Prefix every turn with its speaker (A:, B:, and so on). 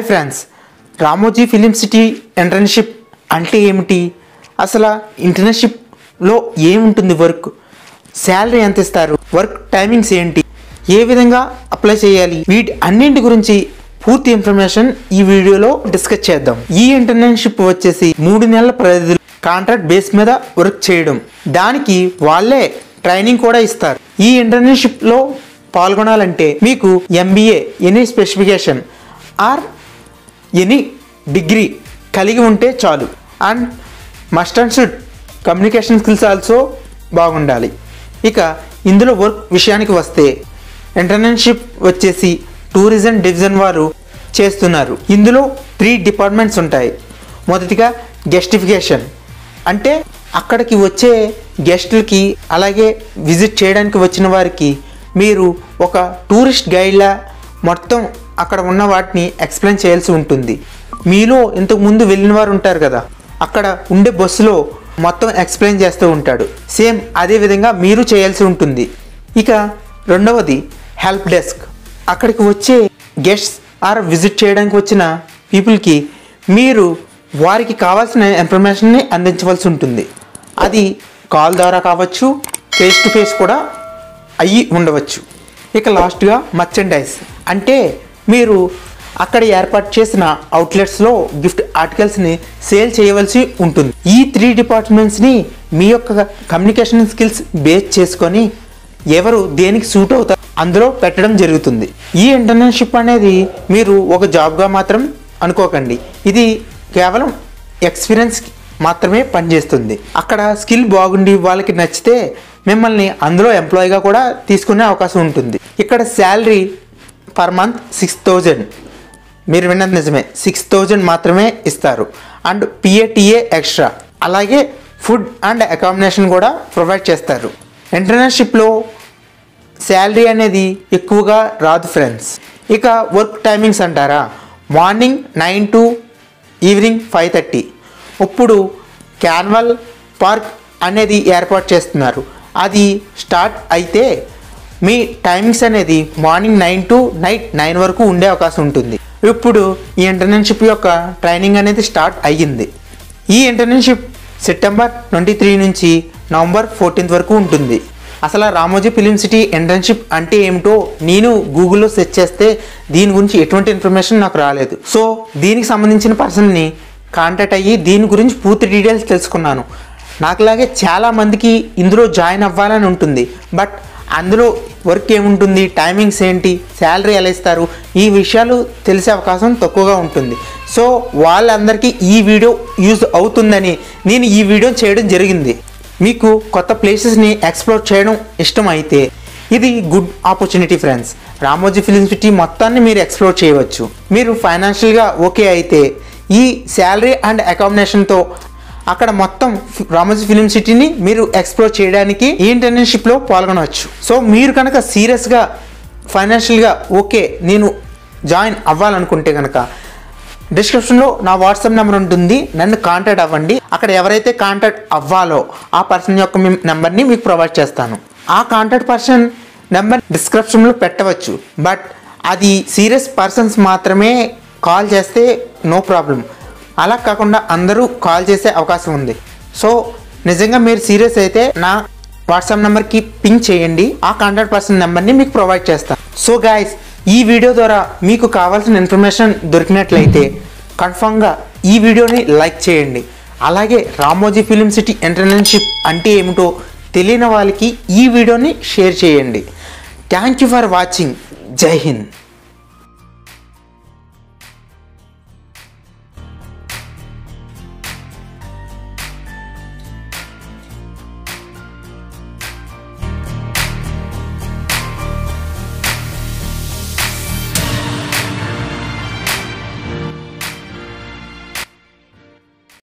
A: hi friends Ramoji film city internship అంటే ఏమిటి అసలు ఇంటర్న్షిప్లో ఏముంటుంది వర్క్ శాలరీ ఎంత ఇస్తారు వర్క్ టైమింగ్స్ ఏంటి ఏ విధంగా అప్లై చేయాలి వీటి అన్నింటి గురించి పూర్తి ఇన్ఫర్మేషన్ ఈ వీడియోలో డిస్కస్ చేద్దాం ఈ ఇంటర్న్షిప్ వచ్చేసి మూడు నెలల పరిధిలో కాంట్రాక్ట్ బేస్ మీద వర్క్ చేయడం దానికి వాళ్ళే ట్రైనింగ్ కూడా ఇస్తారు ఈ ఇంటర్న్షిప్లో పాల్గొనాలంటే మీకు MBA any specification or any degree కలిగి ఉంటే చాలు and must and should communication skills also బాగుండాలి ఇక ఇందులో వర్క్ విషయానికి వస్తే ఇంటర్న్షిప్ వచ్చేసి టూరిజం డివిజన్ వారు చేస్తున్నారు ఇందులో త్రీ డిపార్ట్మెంట్స్ ఉంటాయి మొదటిగా గెస్టిఫికేషన్ అంటే అక్కడికి వచ్చే గెస్టులకి అలాగే విజిట్ చేయడానికి వచ్చిన వారికి మీరు ఒక టూరిస్ట్ గైడ్లా మొత్తం అక్కడ ఉన్న వాటిని ఎక్స్ప్లెయిన్ చేయాల్సి ఉంటుంది మీలో ఇంతకు ముందు వెళ్ళిన వారు ఉంటారు కదా అక్కడ ఉండే బస్సులో మొత్తం ఎక్స్ప్లెయిన్ చేస్తూ ఉంటాడు సేమ్ అదే విధంగా మీరు చేయాల్సి ఉంటుంది ఇక రెండవది హెల్ప్ డెస్క్ అక్కడికి వచ్చే గెస్ట్స్ ఆర్ విజిట్ చేయడానికి వచ్చిన పీపుల్కి మీరు వారికి కావాల్సిన ఇన్ఫర్మేషన్ని అందించవలసి ఉంటుంది అది కాల్ ద్వారా కావచ్చు ఫేస్ టు ఫేస్ కూడా అయ్యి ఉండవచ్చు ఇక లాస్ట్గా మర్చెండైజ్ అంటే మీరు అక్కడ ఏర్పాటు చేసిన అవుట్లెట్స్లో గిఫ్ట్ ఆర్టికల్స్ని సేల్ చేయవలసి ఉంటుంది ఈ త్రీ డిపార్ట్మెంట్స్ని మీ యొక్క కమ్యూనికేషన్ స్కిల్స్ బేస్ చేసుకొని ఎవరు దేనికి సూట్ అవుతారు అందులో పెట్టడం జరుగుతుంది ఈ ఇంటర్న్షిప్ అనేది మీరు ఒక జాబ్గా మాత్రం అనుకోకండి ఇది కేవలం ఎక్స్పీరియన్స్ మాత్రమే పనిచేస్తుంది అక్కడ స్కిల్ బాగుండి వాళ్ళకి నచ్చితే మిమ్మల్ని అందులో ఎంప్లాయీగా కూడా తీసుకునే అవకాశం ఉంటుంది ఇక్కడ salary per month six thousand మీరు విన్నది నిజమే సిక్స్ థౌజండ్ మాత్రమే ఇస్తారు అండ్ పిఏటిఏ ఎక్స్ట్రా అలాగే ఫుడ్ అండ్ అకామిడేషన్ కూడా ప్రొవైడ్ చేస్తారు ఇంటర్న్షిప్లో శాలరీ అనేది ఎక్కువగా రాదు ఫ్రెండ్స్ ఇక వర్క్ టైమింగ్స్ అంటారా morning nine to evening five thirty ఇప్పుడు క్యాన్వల్ పార్క్ అనేది ఏర్పాటు చేస్తున్నారు అది స్టార్ట్ అయితే మీ టైమింగ్స్ అనేది morning nine to night nine వరకు ఉండే అవకాశం ఉంటుంది ఇప్పుడు ఈ ఇంటర్న్షిప్ యొక్క ట్రైనింగ్ అనేది స్టార్ట్ అయ్యింది ఈ ఇంటర్న్షిప్ సెప్టెంబర్ ట్వంటీ త్రీ నుంచి నవంబర్ ఫోర్టీన్త్ వరకు ఉంటుంది అసలు ఆ రామోజీ ఫిలిం సిటీ ఇంటర్న్షిప్ అంటే ఏమిటో నేను గూగుల్లో సెర్చ్ చేస్తే దీని గురించి ఎటువంటి ఇన్ఫర్మేషన్ నాకు రాలేదు సో దీనికి సంబంధించిన పర్సన్ని కాంటాక్ట్ అయ్యి దీని గురించి పూర్తి డీటెయిల్స్ తెలుసుకున్నాను నాకులాగే చాలా మందికి ఇందులో జాయిన్ అవ్వాలని ఉంటుంది బట్ అందులో వర్క్ ఏముంటుంది టైమింగ్స్ ఏంటి శాలరీ ఎలా ఇస్తారు ఈ విషయాలు తెలిసే అవకాశం తక్కువగా ఉంటుంది సో వాళ్ళందరికీ ఈ వీడియో యూజ్ అవుతుందని నేను ఈ వీడియో చేయడం జరిగింది మీకు కొత్త ప్లేసెస్ని ఎక్స్ప్లోర్ చేయడం ఇష్టం అయితే ఇది good opportunity friends Ramoji film city మొత్తాన్ని మీరు ఎక్స్ప్లోర్ చేయవచ్చు మీరు ఫైనాన్షియల్గా ఓకే అయితే ఈ శాలరీ అండ్ అకామిడేషన్తో అక్కడ మొత్తం ఫి- రామోజీ ఫిలిం సిటీని మీరు ఎక్స్ప్లోర్ చేయడానికి ఈ ఇంటర్న్షిప్లో పాల్గొనవచ్చు సో మీరు కనుక సీరియస్గా ఫైనాన్షియల్గా ఓకే నేను జాయిన్ అవ్వాలనుకుంటే కనుక డిస్క్రిప్షన్లో నా వాట్సాప్ నెంబర్ ఉంటుంది నన్ను కాంటాక్ట్ అవ్వండి అక్కడ ఎవరైతే కాంటాక్ట్ అవ్వాలో ఆ పర్సన్ యొక్క మీ నెంబర్ని మీకు ప్రొవైడ్ చేస్తాను ఆ కాంటాక్ట్ పర్సన్ నెంబర్ డిస్క్రిప్షన్లో పెట్టవచ్చు బట్ అది సీరియస్ పర్సన్స్ మాత్రమే కాల్ చేస్తే నో ప్రాబ్లం అలా కాకుండా అందరూ కాల్ చేసే అవకాశం ఉంది సో నిజంగా మీరు సీరియస్ అయితే నా వాట్సాప్ నెంబర్కి పింక్ చేయండి ఆ కాంటాక్ట్ పర్సన్ నెంబర్ని మీకు ప్రొవైడ్ చేస్తాను సో గాయస్ ఈ వీడియో ద్వారా మీకు కావాల్సిన ఇన్ఫర్మేషన్ దొరికినట్లయితే కన్ఫామ్గా ఈ వీడియోని లైక్ చేయండి అలాగే రామోజీ ఫిలిం సిటీ ఇంటర్న్షిప్ అంటే ఏమిటో తెలియని వాళ్ళకి ఈ వీడియోని షేర్ చేయండి థ్యాంక్ యూ ఫర్ వాచింగ్ జై హింద్